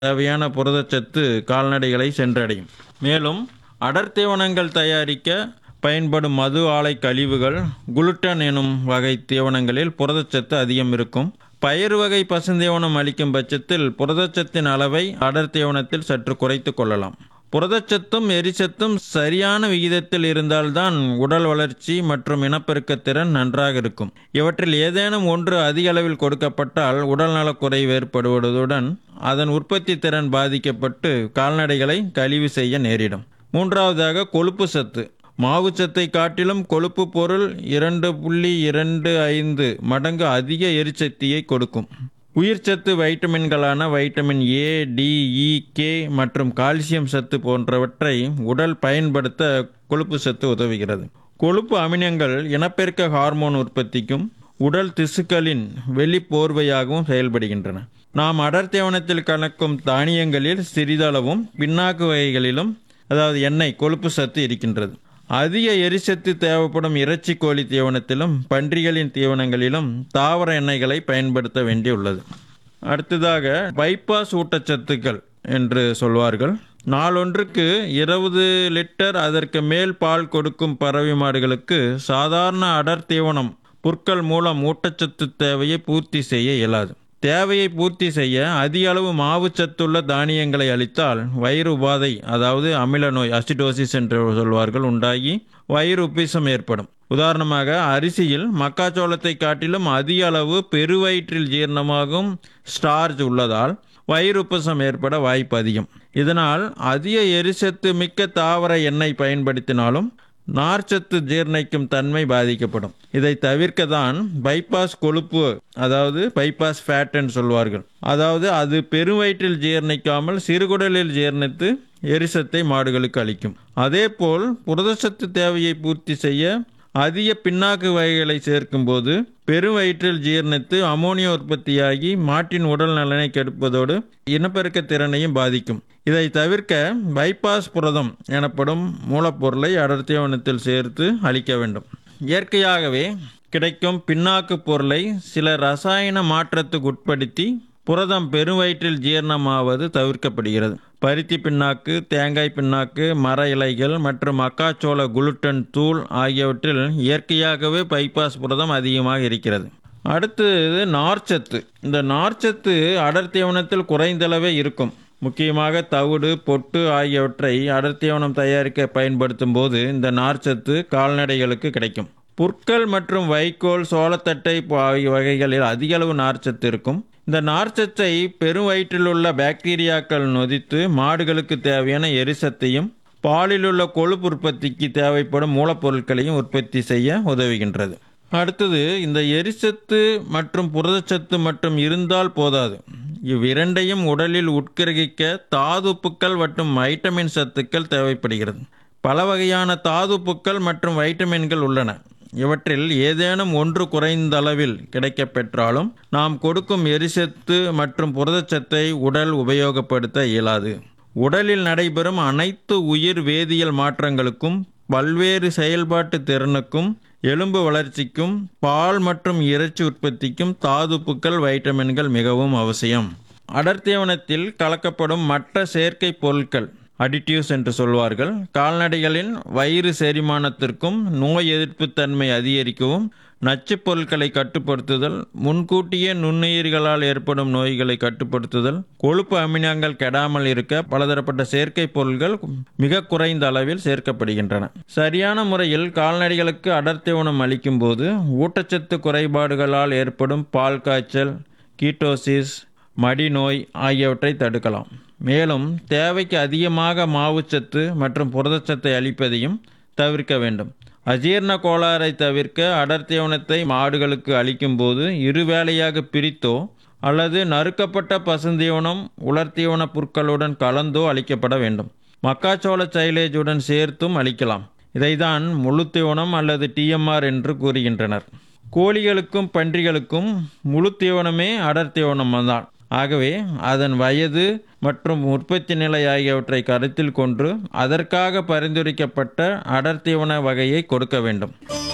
தேவையான புரதச்சத்து கால்நடைகளை சென்றடையும் மேலும் அடர்த்தீவனங்கள் தயாரிக்க பயன்படும் மது ஆலை கழிவுகள் குளுட்டன் எனும் வகை தீவனங்களில் புரதச்சத்து அதிகம் இருக்கும் பயிர் வகை பசுந்தீவனம் அளிக்கும் பட்சத்தில் புரதச்சத்தின் அளவை அடர்த்தீவனத்தில் சற்று குறைத்து கொள்ளலாம் புரதச்சத்தும் எரிசத்தும் சரியான விகிதத்தில் இருந்தால்தான் உடல் வளர்ச்சி மற்றும் இனப்பெருக்கத்திறன் நன்றாக இருக்கும் இவற்றில் ஏதேனும் ஒன்று அதிக அளவில் கொடுக்கப்பட்டால் உடல்நலக் குறைவு ஏற்படுவதுடன் அதன் உற்பத்தி திறன் பாதிக்கப்பட்டு கால்நடைகளை கழிவு செய்ய நேரிடும் மூன்றாவதாக கொழுப்பு சத்து மாவுச்சத்தை காட்டிலும் கொழுப்பு பொருள் இரண்டு புள்ளி இரண்டு ஐந்து மடங்கு அதிக எரிசக்தியை கொடுக்கும் உயிர்ச்சத்து வைட்டமின்களான vitamin A D E K மற்றும் கால்சியம் சத்து போன்றவற்றை உடல் பயன்படுத்த கொழுப்பு சத்து உதவுகிறது கொழுப்பு அமினங்கள் இனப்பெருக்க ஹார்மோன் உற்பத்திக்கும் உடல் திசுக்களின் வெளிப்போர்வையாகவும் செயல்படுகின்றன நாம் அடர்த்தேவனத்தில் கலக்கும் தானியங்களில் சிறிதளவும் பின்னாக்கு வகைகளிலும் அதாவது எண்ணெய் கொழுப்பு சத்து இருக்கின்றது அதிக எரிசத்து தேவைப்படும் இறைச்சி கோழி தீவனத்திலும் பன்றிகளின் தீவனங்களிலும் தாவர எண்ணெய்களை பயன்படுத்த வேண்டியுள்ளது அடுத்ததாக பைபாஸ் ஊட்டச்சத்துக்கள் என்று சொல்வார்கள் நாளொன்றுக்கு இருபது லிட்டர் அதற்கு மேல் பால் கொடுக்கும் பறவை மாடுகளுக்கு சாதாரண அடர் தீவனம் புற்கள் மூலம் ஊட்டச்சத்து தேவையை பூர்த்தி செய்ய இயலாது தேவையை பூர்த்தி செய்ய அதிக அளவு மாவுச்சத்துள்ள தானியங்களை அளித்தால் வயிறு உபாதை அதாவது அமில நோய் அசிடோசிஸ் என்று சொல்வார்கள் உண்டாகி வயிறு உப்பிசம் ஏற்படும் உதாரணமாக அரிசியில் மக்காச்சோளத்தை காட்டிலும் அதிக அளவு பெருவயிற்றில் ஜீரணமாகும் ஸ்டார்ச் உள்ளதால் வயிறு உப்பசம் ஏற்பட வாய்ப்பு அதிகம் இதனால் அதிக எரிசத்து மிக்க தாவர எண்ணெய் பயன்படுத்தினாலும் நார்ச்சத்து ஜீர்ணிக்கும் தன்மை பாதிக்கப்படும் இதை தவிர்க்க தான் பைபாஸ் கொழுப்பு அதாவது பைபாஸ் ஃபேட்னு சொல்வார்கள் அதாவது அது பெருவயிற்றில் ஜீர்ணிக்காமல் சிறுகுடலில் ஜீர்ணித்து எரிசத்தை மாடுகளுக்கு அளிக்கும் அதேபோல் புரதச்சத்து தேவையை பூர்த்தி செய்ய அதிக பின்னாக்கு வகைகளை சேர்க்கும்போது பெருவயிற்றில் ஜீர்ணித்து அமோனியா உற்பத்தியாகி மாட்டின் உடல் நலனை கெடுப்பதோடு இனப்பெருக்க திறனையும் பாதிக்கும் இதை தவிர்க்க பைபாஸ் புரதம் எனப்படும் மூலப்பொருளை அடர்த்தியவனத்தில் சேர்த்து அளிக்க வேண்டும் இயற்கையாகவே கிடைக்கும் பின்னாக்கு பொருளை சில ரசாயன மாற்றத்துக்கு உட்படுத்தி புரதம் பெருவயிற்றில் ஜீரணமாவது தவிர்க்கப்படுகிறது பருத்தி பின்னாக்கு தேங்காய் பின்னாக்கு மர இலைகள் மற்றும் மக்காச்சோள குளுட்டன் தூள் ஆகியவற்றில் இயற்கையாகவே பைபாஸ் புரதம் அதிகமாக இருக்கிறது அடுத்தது நார்ச்சத்து இந்த நார்ச்சத்து அடர்த்தியவனத்தில் குறைந்தளவே இருக்கும் முக்கியமாக தவிடு பொட்டு ஆகியவற்றை அடர்த்தியவனம் தயாரிக்க பயன்படுத்தும் போது இந்த நார்ச்சத்து கால்நடைகளுக்கு கிடைக்கும் புற்கள் மற்றும் வைக்கோல் சோளத்தட்டை ஆகிய வகைகளில் அதிக அளவு நார்ச்சத்து இருக்கும் இந்த நார்ச்சத்தை பெருவயிற்றில் உள்ள பாக்டீரியாக்கள் நொதித்து மாடுகளுக்கு தேவையான எரிசத்தையும் பாலிலுள்ள கொழுப்பு உற்பத்திக்கு தேவைப்படும் மூலப்பொருட்களையும் உற்பத்தி செய்ய உதவுகின்றது அடுத்தது இந்த எரிசத்து மற்றும் புரதச்சத்து மட்டும் இருந்தால் போதாது இவ்விரண்டையும் உடலில் உட்கிரகிக்க தாதுப்புக்கள் மற்றும் வைட்டமின் சத்துக்கள் தேவைப்படுகிறது பல வகையான தாதுப்புக்கள் மற்றும் வைட்டமின்கள் உள்ளன இவற்றில் ஏதேனும் ஒன்று குறைந்த அளவில் கிடைக்கப் பெற்றாலும் நாம் கொடுக்கும் எரிசத்து மற்றும் புரதச்சத்தை உடல் உபயோகப்படுத்த இயலாது உடலில் நடைபெறும் அனைத்து உயிர் வேதியியல் மாற்றங்களுக்கும் பல்வேறு செயல்பாட்டு திறனுக்கும் எலும்பு வளர்ச்சிக்கும் பால் மற்றும் இறைச்சி உற்பத்திக்கும் தாதுப்புக்கள் வைட்டமின்கள் மிகவும் அவசியம் அடர்த்தீவனத்தில் கலக்கப்படும் மற்ற செயற்கை பொருட்கள் அடிட்டிவ்ஸ் என்று சொல்வார்கள் கால்நடைகளின் வயிறு செரிமானத்திற்கும் நோய் எதிர்ப்பு தன்மை அதிகரிக்கவும் நச்சுப் பொருட்களை கட்டுப்படுத்துதல் முன்கூட்டியே நுண்ணுயிர்களால் ஏற்படும் நோய்களை கட்டுப்படுத்துதல் கொழுப்பு அமினங்கள் கெடாமல் இருக்க பலதரப்பட்ட செயற்கை பொருட்கள் மிக குறைந்த அளவில் சேர்க்கப்படுகின்றன சரியான முறையில் கால்நடைகளுக்கு அடர்த்தி உணம் அளிக்கும் போது ஊட்டச்சத்து குறைபாடுகளால் ஏற்படும் பால் காய்ச்சல் கீட்டோசிஸ் மடிநோய் ஆகியவற்றை தடுக்கலாம் மேலும் தேவைக்கு அதிகமாக மாவுச்சத்து மற்றும் புரதச்சத்தை அளிப்பதையும் தவிர்க்க வேண்டும் அஜீர்ண கோளாறை தவிர்க்க அடர்த்தியவனத்தை மாடுகளுக்கு அளிக்கும்போது இருவேளையாக பிரித்தோ அல்லது நறுக்கப்பட்ட பசுந்தீவனம் உலர்த்தீவன புற்களுடன் கலந்தோ அளிக்கப்பட வேண்டும் மக்காச்சோள சைலேஜுடன் சேர்த்தும் அளிக்கலாம் இதைதான் முழு தீவனம் அல்லது டிஎம்ஆர் என்று கூறுகின்றனர் கோழிகளுக்கும் பன்றிகளுக்கும் முழு தீவனமே அடர் தீவனம் தான் ஆகவே அதன் வயது மற்றும் உற்பத்தி நிலை ஆகியவற்றை கருத்தில் கொண்டு அதற்காக பரிந்துரைக்கப்பட்ட அடர்த்தீவன வகையை கொடுக்க வேண்டும்